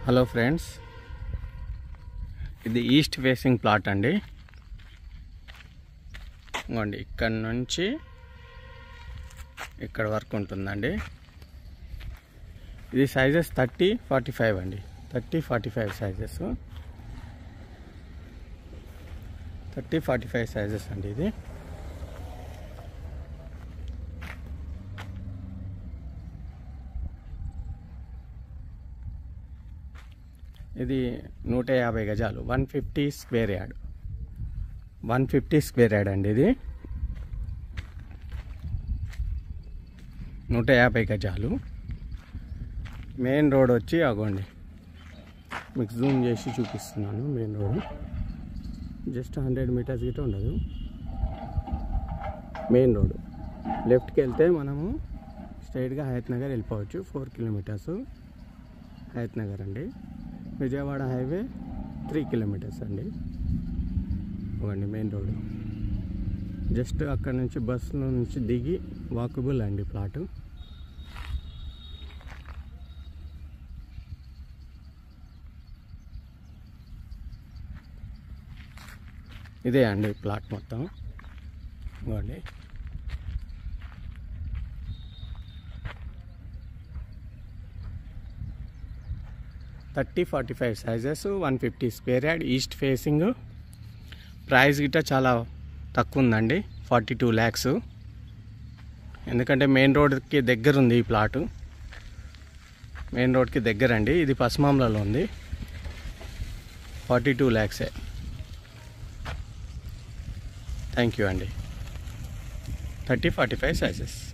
hello friends ఇది east facing plot అండి ఇదిగోండి ఇక్కడ నుంచి ఇక్కడ వరకు ఉంటుందండి ఇది సైజెస్ థర్టీ ఫార్టీ ఫైవ్ అండి thirty forty five sizes thirty forty five sizes అండి ఇది ఇది నూట యాభై గజాలు one fifty square yard one fifty square yard అండి ఇది నూట యాభై గజాలు మెయిన్ రోడ్ వచ్చి అగోండి మీకు జూమ్ చేసి చూపిస్తున్నాను main road just hundred metres గిట్ట ఉండదు మెయిన్ రోడ్ లెఫ్ట్కి వెళ్తే మనము స్ట్రైట్గా హయత్ నగర్ వెళ్ళిపోవచ్చు ఫోర్ కిలోమీటర్స్ హయత్ నగర్ అండి విజయవాడ హైవే త్రీ కిలోమీటర్స్ అండి ఇవ్వండి మెయిన్ రోడ్ జస్ట్ అక్కడ నుంచి బస్సులో నుంచి దిగి వాకబుల్ అండి ప్లాటు ఇదే అండి ప్లాట్ మొత్తం ఇవ్వండి thirty forty five sizes one fifty square yard east facing price గిట్ట చాలా తక్కువ ఉందండి ఫార్టీ టూ ల్యాక్స్ ఎందుకంటే మెయిన్ రోడ్కి దగ్గర ఉంది ఈ ప్లాటు మెయిన్ రోడ్కి దగ్గర అండి ఇది పశ్చిమాంలలో ఉంది ఫార్టీ టూ ల్యాక్సే థ్యాంక్ యూ అండి థర్టీ ఫార్టీ ఫైవ్ సైజెస్